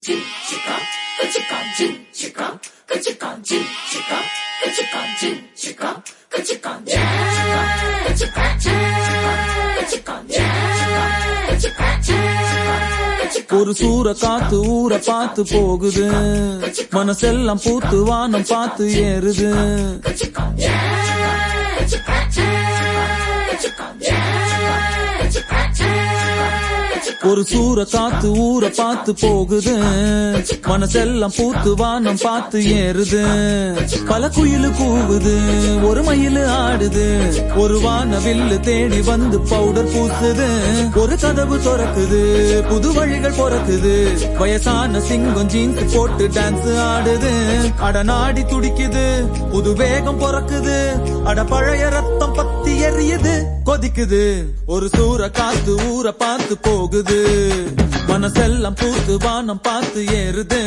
进去干，跟去干，进去干，跟去干，进去干，跟去干，进去干，跟去干，进去干，跟去干，进去干，跟去干，进去干，跟去干，进去干，跟去干。 ஒரு சூற காத்து ஊற பார்த்து போகுது மனசெல்லாம் பூத்து வானம் பார்த்து ஏறுது ஒரு சூற காத்து ஊற பார்த்து போகுது மனசெல்லாம் பூத்து வானம் பார்த்து ஏறுது பல குயிலு கூவுது ஒரு மயிலு ஆடுது ஒரு வானவில்லு தேடி வந்து பவுடர் பூசுது ஒரு கதவு திறக்குது புது வழிகள் பிறக்குது வயசான சிங்கம் ஜீன்ஸ் போட்டு டான்ஸ் ஆடுது அட நாடி துடிக்குது புது வேகம் பிறக்குது அட பழைய ரத்தம் பத்தி எரியுது கொதிக்குது ஒரு சூற காத்து ஊற பார்த்து போகுது மனசெல்லாம் பூத்து வானம் பார்த்து ஏறுது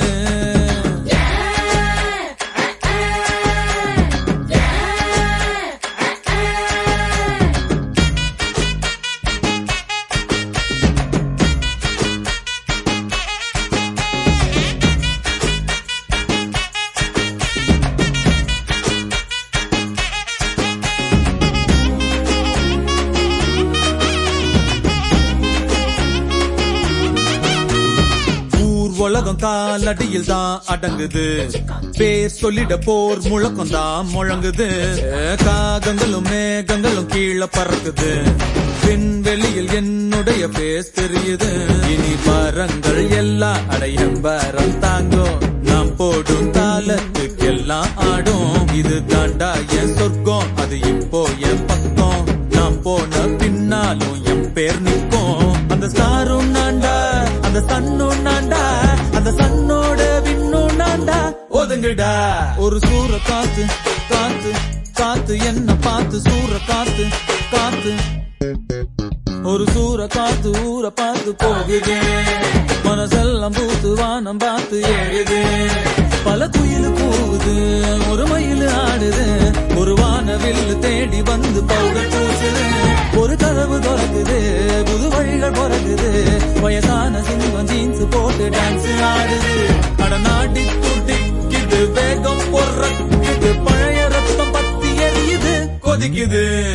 ஊர் உலகம் காலடியில் தான் அடங்குது பேர் சொல்லிட போர் முழக்கம் தான் முழங்குது காகங்களும் மேகங்களும் கீழே பறக்குது விண்வெளியில் என்னுடைய பேஸ் தெரியுது இனி மரங்கள் எல்லாம் அடையம்பரம் தாங்கும் நாம் போடும் தாளத்துக்கெல்லாம் ஆடும் இது தாண்டா என் சொர்க்கம் அது இப்போ என் பக்கம் நாம் போன பின்னாலும் என் பேர் நிற்கும் அந்த ஸ்டாரும் நான்டா அந்த சன்னும் நான்டா அந்த சன்னோட விண்ணும் நான்டா ஒதுங்குடா ஒரு சூற காத்து காத்து காத்து என்ன பார்த்து சூற காத்து காத்து ஒரு சூற காத்து ஊற பார்த்து போகுது மனசெல்லாம் பூத்து வானம் பார்த்து ஏறுது பல குயில் கூவுது ஒரு மயில் ஆடுது ஒரு வானவில் தேடி வந்து பவுடர் பூசுது ஒரு கதவு திறக்குது புது வழிகள் பிறகுது வயசான சிங்கம் ஜீன்ஸ் போட்டு டான்ஸ் ஆடுது அட நாடி துடிக்குது வேகம் பொறக்குது பழைய ரத்தம் பத்தி எரியுது கொதிக்குது